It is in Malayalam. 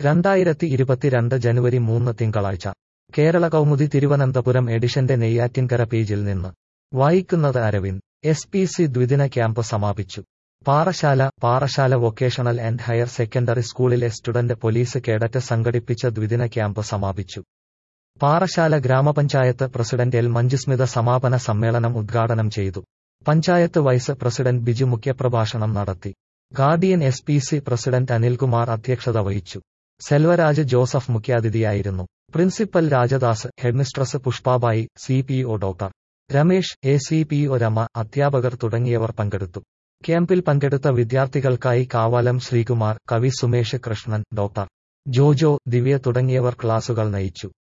രണ്ടായിരത്തി ഇരുപത്തിരണ്ട് ജനുവരി മൂന്ന് തിങ്കളാഴ്ച കേരള കൗമുദി തിരുവനന്തപുരം എഡിഷന്റെ നെയ്യാറ്റിൻകര പേജിൽ നിന്ന് വായിക്കുന്നത് അരവിന്ദ് എസ് പി സി ദ്വിദിന ക്യാമ്പ് സമാപിച്ചു Parassala Parassala vocational and higher secondary സ്കൂളിലെ സ്റ്റുഡന്റ് പോലീസ് കേഡറ്റ് സംഘടിപ്പിച്ച ദ്വിദിന ക്യാമ്പ് സമാപിച്ചു പാറശാല ഗ്രാമപഞ്ചായത്ത് പ്രസിഡന്റ് എൽ മഞ്ജുസ്മിത സമാപന സമ്മേളനം ഉദ്ഘാടനം ചെയ്തു പഞ്ചായത്ത് വൈസ് പ്രസിഡന്റ് ബിജു മുഖ്യപ്രഭാഷണം നടത്തി guardian S P C president Anilkumar അധ്യക്ഷത വഹിച്ചു സെൽവരാജ് ജോസഫ് മുഖ്യാതിഥിയായിരുന്നു principal Rajadas headmistress Pushpabai C P O doctor Ramesh A C P O Rama അധ്യാപകർ തുടങ്ങിയവർ പങ്കെടുത്തു ക്യാമ്പിൽ പങ്കെടുത്ത വിദ്യാർത്ഥികൾക്കായി കാവാലം ശ്രീകുമാർ കവി സുമേഷ് കൃഷ്ണൻ ഡോക്ടർ ജോജോ ദിവ്യ തുടങ്ങിയവർ ക്ലാസുകൾ നയിച്ചു